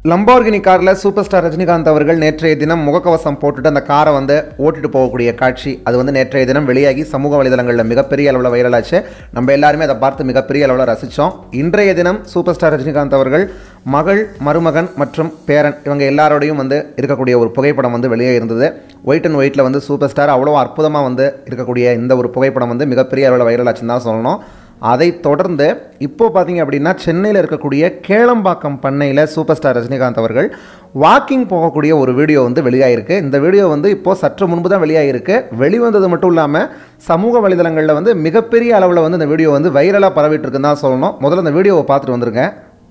லம்பார்கினி காரில் super star Rajinikanth அவர்கள் நேற்றைய தினம் முகக்கவசம் போட்டுட்டு அந்த காரை வந்து ஓட்டிட்டு போகக்கூடிய காட்சி அது வந்து நேற்றைய தினம் வெளியாகி சமூக வலைதளங்களில் மிகப்பெரிய அளவில் வைரலாச்சு நம்ம எல்லாருமே அதை பார்த்து மிகப்பெரிய அளவில் ரசித்தோம் இன்றைய தினம் சூப்பர் ஸ்டார் ரஜினிகாந்த் அவர்கள் மகள் மருமகன் மற்றும் பேரன் இவங்க எல்லாரோடையும் வந்து இருக்கக்கூடிய ஒரு புகைப்படம் வந்து வெளியே இருந்தது ஒயிட் அண்ட் ஒயிட்டில் வந்து சூப்பர் ஸ்டார் அவ்வளோ அற்புதமாக வந்து இருக்கக்கூடிய இந்த ஒரு புகைப்படம் வந்து மிகப்பெரிய அளவில் வைரலாச்சுன்னு தான் சொல்லணும் அதை தொடர்ந்து இப்போ பார்த்தீங்க அப்படின்னா சென்னையில் இருக்கக்கூடிய கேளம்பாக்கம் பண்ணையில் சூப்பர் ஸ்டார் ரஜினிகாந்த் அவர்கள் வாக்கிங் போகக்கூடிய ஒரு வீடியோ வந்து வெளியாகிருக்கு இந்த வீடியோ வந்து இப்போது சற்று முன்பு தான் வெளியாகிருக்கு வெளிவந்தது மட்டும் இல்லாமல் சமூக வலைதளங்களில் வந்து மிகப்பெரிய அளவில் வந்து இந்த வீடியோ வந்து வைரலாக பரவிட்டு இருக்குன்னு தான் சொல்லணும் முதல்ல இந்த வீடியோவை பார்த்துட்டு வந்துருங்க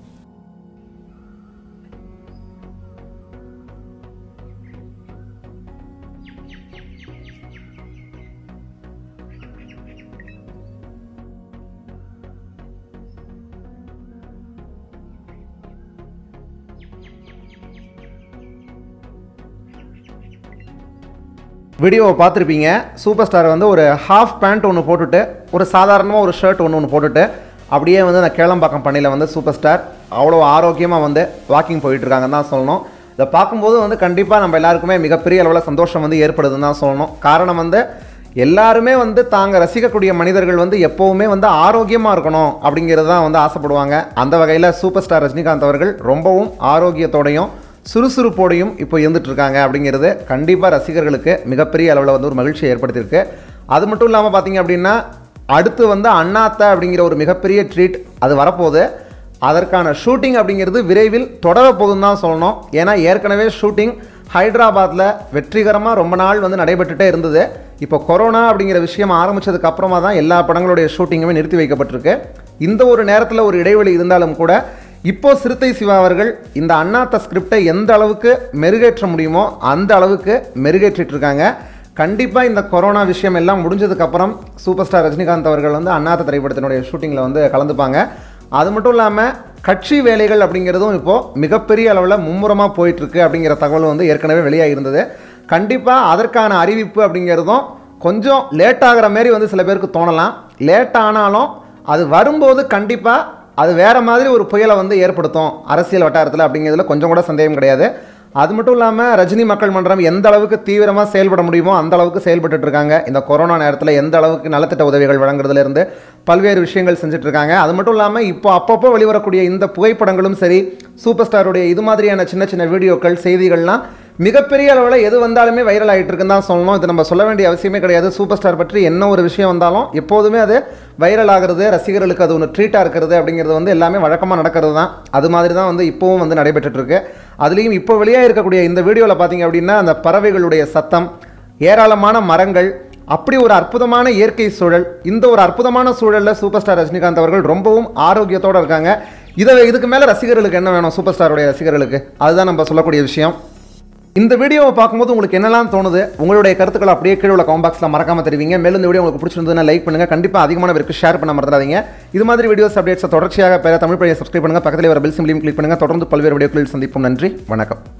வீடியோவை பார்த்துருப்பீங்க சூப்பர் ஸ்டார் வந்து ஒரு ஹாஃப் பேண்ட் ஒன்று போட்டுட்டு ஒரு சாதாரணமாக ஒரு ஷர்ட் ஒன்று ஒன்று போட்டுட்டு அப்படியே வந்து அந்த கேளம்பாக்கம் பண்ணையில் வந்து சூப்பர் ஸ்டார் அவ்வளோ ஆரோக்கியமாக வந்து வாக்கிங் போயிட்டு இருக்காங்கன்னு தான் சொல்லணும் இதை பார்க்கும்போது வந்து கண்டிப்பாக நம்ம எல்லாருக்குமே மிகப்பெரிய அளவில் சந்தோஷம் வந்து ஏற்படுதுன்னு தான் சொல்லணும் காரணம் வந்து எல்லாருமே வந்து தாங்க ரசிக்கக்கூடிய மனிதர்கள் வந்து எப்போவுமே வந்து ஆரோக்கியமாக இருக்கணும் அப்படிங்கிறது தான் வந்து ஆசைப்படுவாங்க அந்த வகையில் சூப்பர் ஸ்டார் ரஜினிகாந்த் அவர்கள் ரொம்பவும் ஆரோக்கியத்தோடையும் சுறுசுறுப்போடையும் இப்போ இருந்துட்டு இருக்காங்க அப்படிங்கிறது கண்டிப்பாக ரசிகர்களுக்கு மிகப்பெரிய அளவில் வந்து ஒரு மகிழ்ச்சியை ஏற்படுத்தியிருக்கு அது மட்டும் இல்லாமல் பார்த்தீங்க அப்படின்னா அடுத்து வந்து அண்ணாத்த அப்படிங்கிற ஒரு மிகப்பெரிய ட்ரீட் அது வரப்போகுது அதற்கான ஷூட்டிங் அப்படிங்கிறது விரைவில் தொடர போகுதுன்னு தான் சொல்லணும் ஏன்னா ஏற்கனவே ஷூட்டிங் ஹைதராபாத்தில் வெற்றிகரமாக ரொம்ப நாள் வந்து நடைபெற்றுட்டே இருந்தது இப்போ கொரோனா அப்படிங்கிற விஷயம் ஆரம்பித்ததுக்கு அப்புறமா தான் எல்லா படங்களுடைய ஷூட்டிங்குமே நிறுத்தி வைக்கப்பட்டிருக்கு இந்த ஒரு நேரத்தில் ஒரு இடைவெளி இருந்தாலும் கூட இப்போ சிறுத்தை சிவா அவர்கள் இந்த அண்ணாத்த ஸ்கிரிப்டை எந்த அளவுக்கு மெருகேற்ற முடியுமோ அந்த அளவுக்கு மெருகேற்றிட்டு இருக்காங்க கண்டிப்பாக இந்த கொரோனா விஷயம் எல்லாம் முடிஞ்சதுக்கப்புறம் சூப்பர் ஸ்டார் ரஜினிகாந்த் அவர்கள் வந்து அண்ணாத்த திரைப்படத்தினுடைய ஷூட்டிங்கில் வந்து கலந்துப்பாங்க அது மட்டும் இல்லாமல் கட்சி வேலைகள் அப்படிங்கிறதும் இப்போது மிகப்பெரிய அளவில் மும்முரமாக போயிட்டுருக்கு அப்படிங்கிற தகவல் வந்து ஏற்கனவே வெளியாக இருந்தது கண்டிப்பாக அதற்கான அறிவிப்பு அப்படிங்கிறதும் கொஞ்சம் லேட் ஆகிற மாரி வந்து சில பேருக்கு தோணலாம் லேட் ஆனாலும் அது வரும்போது கண்டிப்பாக அது வேறு மாதிரி ஒரு புயலை வந்து ஏற்படுத்தும் அரசியல் வட்டாரத்தில் அப்படிங்கிறதுல கொஞ்சம் கூட சந்தேகம் கிடையாது அது மட்டும் இல்லாமல் ரஜினி மக்கள் மன்றம் எந்த அளவுக்கு தீவிரமாக செயல்பட முடியுமோ அந்த அளவுக்கு செயல்பட்டு இருக்காங்க இந்த கொரோனா நேரத்தில் எந்த அளவுக்கு நலத்திட்ட உதவிகள் வழங்குறதுலேருந்து பல்வேறு விஷயங்கள் செஞ்சுட்டு இருக்காங்க அது மட்டும் இல்லாமல் இப்போ அப்பப்போ வெளிவரக்கூடிய இந்த புகைப்படங்களும் சரி சூப்பர் ஸ்டாருடைய இது மாதிரியான சின்ன சின்ன வீடியோக்கள் செய்திகள்லாம் மிகப்பெரிய அளவில் எது வந்தாலுமே வைரல் ஆகிட்டு இருக்குன்னு தான் சொல்லணும் இது நம்ம சொல்ல வேண்டிய அவசியமே கிடையாது சூப்பர் ஸ்டார் பற்றி என்ன ஒரு விஷயம் வந்தாலும் எப்போதுமே அது வைரல் ஆகிறது ரசிகர்களுக்கு அது ஒன்று ட்ரீட்டாக இருக்கிறது அப்படிங்கிறது வந்து எல்லாமே வழக்கமாக நடக்கிறது தான் அது மாதிரி தான் வந்து இப்போவும் வந்து நடைபெற்றுட்டு இருக்கு அதுலேயும் இப்போ வெளியாக இருக்கக்கூடிய இந்த வீடியோவில் பார்த்தீங்க அப்படின்னா அந்த பறவைகளுடைய சத்தம் ஏராளமான மரங்கள் அப்படி ஒரு அற்புதமான இயற்கை சூழல் இந்த ஒரு அற்புதமான சூழலில் சூப்பர் ஸ்டார் ரஜினிகாந்த் அவர்கள் ரொம்பவும் ஆரோக்கியத்தோடு இருக்காங்க இதை இதுக்கு மேலே ரசிகர்களுக்கு என்ன வேணும் சூப்பர் ஸ்டாருடைய ரசிகர்களுக்கு அதுதான் நம்ம சொல்லக்கூடிய விஷயம் இந்த வீடியோவை பார்க்கும்போது உங்களுக்கு என்னெல்லாம் தோணுது உங்களுடைய கருத்துக்களை அப்படியே கீழே உள்ள கமெண்ட் பாக்ஸில் மறக்காம தெரிவிங்க மேலும் இந்த வீடியோ உங்களுக்கு பிடிச்சிருந்ததுன்னா லைக் பண்ணுங்க கண்டிப்பாக அதிகமான பேருக்கு ஷேர் பண்ண மறந்துடாதீங்க இது மாதிரி வீடியோஸ் அப்டேட்ஸை தொடர்ச்சியாக பெற தமிழ் பழைய சப்ஸ்கிரைப் பண்ணுங்க பக்கத்தில் வர பெல் சிம்லையும் கிளிக் பண்ணுங்க தொடர்ந்து பல்வேறு வீடியோக்களில் சந்திப்போம் நன்றி வணக்கம்